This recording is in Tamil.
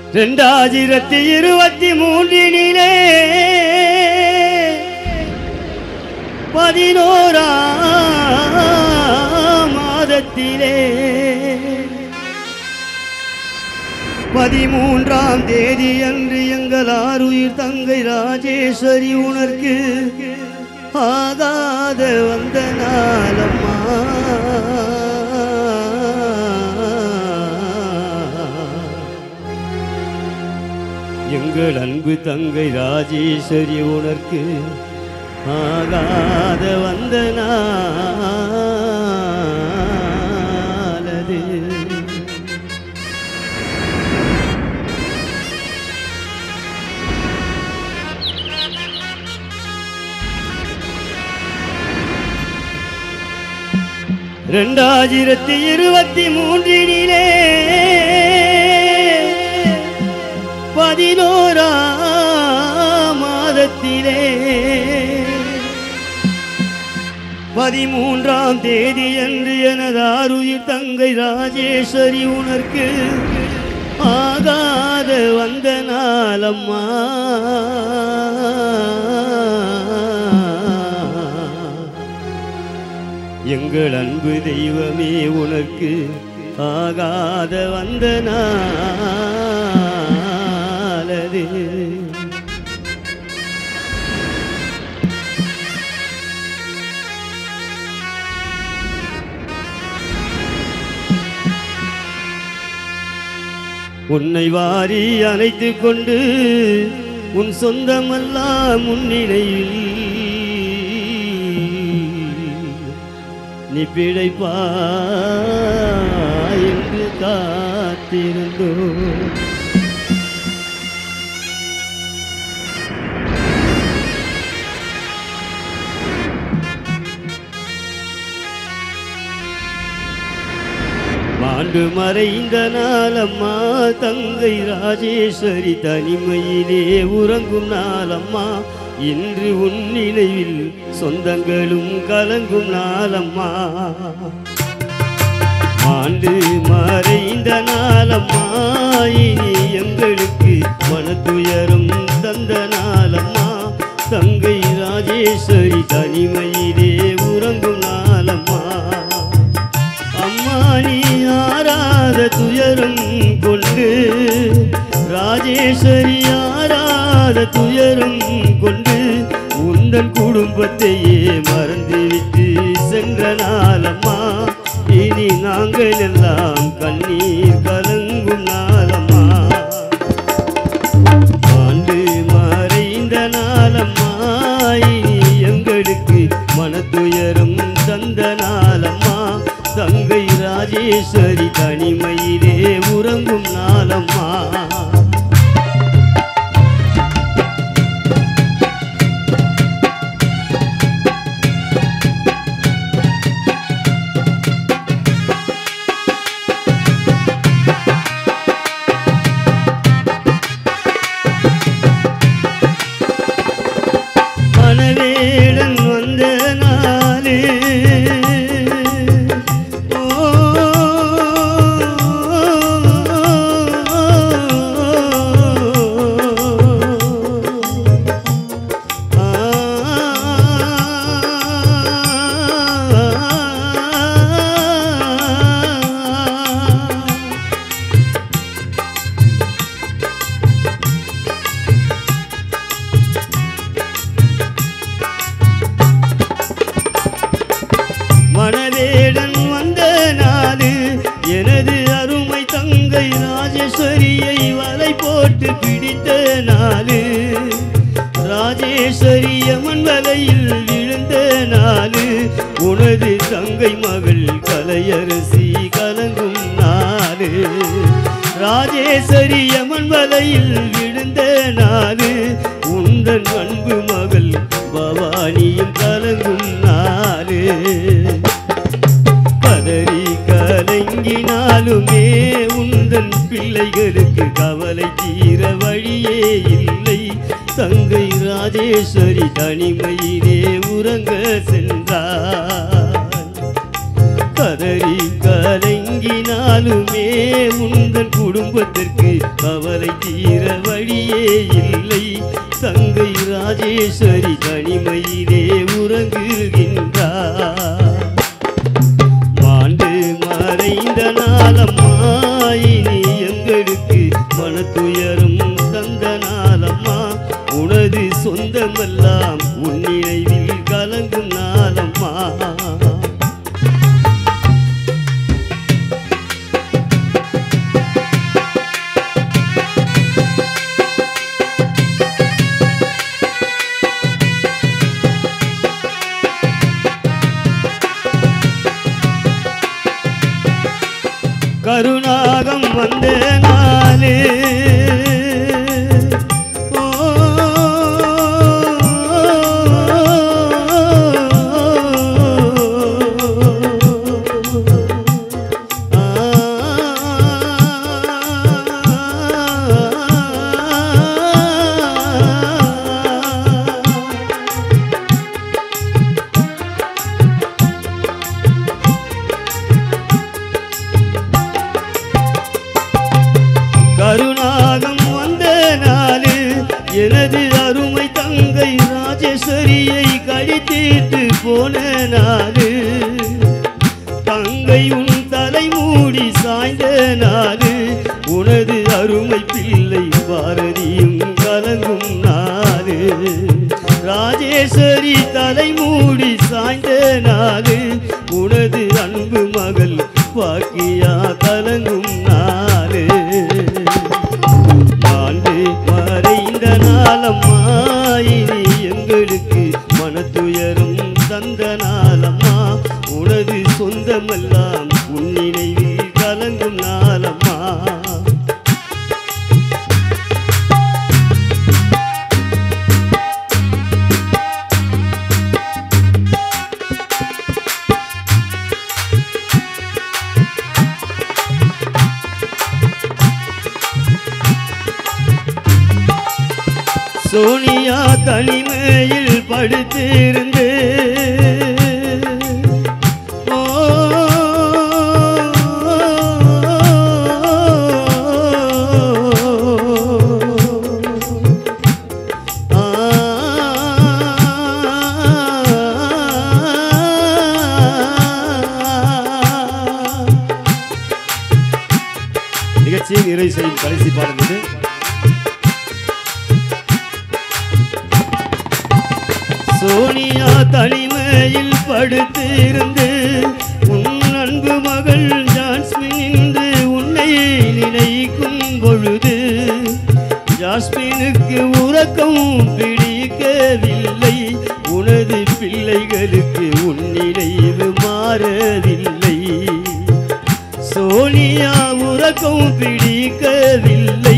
ரெண்டாயிரத்தி இருபத்தி மூன்றினிலே பதினோராம் மாதத்திலே பதிமூன்றாம் தேதி அன்று எங்கள் ஆறுயிர் தங்கை ராஜேஸ்வரி உனக்கு ஆகாத வந்த நாளம்மா எங்கள் அன்பு தங்கை ராஜேஸ்வரி உனக்கு ஆகாத வந்த நாளது ரெண்டாயிரத்தி இருபத்தி மூன்றினிலே பதினோரா மாதத்திலே பதிமூன்றாம் தேதி அன்று எனது ஆருயிர் தங்கை ராஜேஸ்வரி உனக்கு ஆகாத வந்த நாளம்மா எங்கள் அன்பு தெய்வமே உனக்கு ஆகாத வந்த நாளது உன்னை வாரி அணைத்துக் கொண்டு உன் சொந்தமெல்லாம் முன்னிலையில் நீ பிழைப்பா என்று காத்திருந்தோ மாண்டு மறைந்த நாளம்மா தங்கை ராஜேஸ்வரி தனிமையிலே உறங்கும் நாளம்மா இன்று உன் நினைவில் சொந்தங்களும் கலங்கும் நாளம்மா ஆண்டு மறைந்த நாளம்மா இனி எங்களுக்கு மனத்துயரும் தந்த நாளம்மா தங்கை ராஜேஸ்வரி தனிமையிலே உறங்கும் நாளம்மா அம்மா நீ ஆராத துயரும் கொண்டு ராஜேஸ்வரி ஆராத துயரும் கொண்டு உந்தன் குடும்பத்தையே மறந்துவிட்டு சென்ற நாளம்மா இனி நாங்கள் எல்லாம் கண்ணீர் கலங்கும் நாளம்மா ஆண்டு மறைந்த நாளம்மா இனி எங்களுக்கு மனத்துயரும் தந்த நாளம்மா தங்கை ராஜேஸ்வரி தனிமையிலே உறங்கும் நாளம்மா மணவேடன் வந்த நாளே ஓ மணவேடன் வந்த நாடு எனது அருமை தங்கை ராஜேஸ்வரியை வலை போட்டு பிடித்த நாடு ராஜேஸ்வரி அம்மன் வலையில் விழுந்த நாடு உனது தங்கை மகள் கலையரசி கலங்கும் நாடு ராஜேஸ்வரி அம்மன் வலையில் விழுந்த நாடு உந்தன் அன்பு மகள் பவானியும் கலங்கும் நாடு பதறி கலங்கினாலுமே உந்தன் பிள்ளைகளுக்கு கவலை தீர வழியே இல்லை தங்கை ராஜேஸ்வரி தனிமையிலே உறங்க சென்றார் கதறி கலங்கினார் என்னாலுமே உந்தன் குடும்பத்திற்கு கவலை தீர வழியே இல்லை தங்கை ராஜேஸ்வரி தனிமையிலே உறங்குகின்றார் மாண்டு மறைந்த நாளம்மா இனி எங்களுக்கு மனத்துயரும் தந்த நாளம்மா உனது சொந்தமெல்லாம் உன் நினைவில் கலங்கும் நாளம்மா கருணாகம் வந்த நாளே ஓ, ஆ கருணாகம் வந்த நாளு எனது அருமை தங்கை ராஜேஸ்வரியை கழித்தீட்டு போன நாளு தங்கை உன் தலை மூடி சாய்ந்த நாளு உனது அருமை பிள்ளை பாரதியும் கலங்கும் நாளு ராஜேஸ்வரி தலை மூடி சாய்ந்த நாளு உனது அன்பு மகள் பாக்கியா கலங்கும் நாளு ஆண்டு மறைந்த நாளம்மா இனி எங்களுக்கு மனத்துயரும் தந்த நாளம்மா உனது சொந்தமெல்லாம் உன் நினைவில் கலங்கும் நாளம்மா சோனியா தனிமையில் படுத்திருந்து ஓ, ஆ, நிகழ்ச்சியை நிறைவு செய்யும் கடைசி பாடல் இது சோனியா தனிமையில் படுத்திருந்து உன் அன்பு மகள் ஜாஸ்மின் இன்று உன்னை நினைக்கும் பொழுது ஜாஸ்மினுக்கு உறக்கம் பிடிக்கவில்லை உனது பிள்ளைகளுக்கு உன் நினைவு மாறவில்லை சோனியா உறக்கம் பிடிக்கவில்லை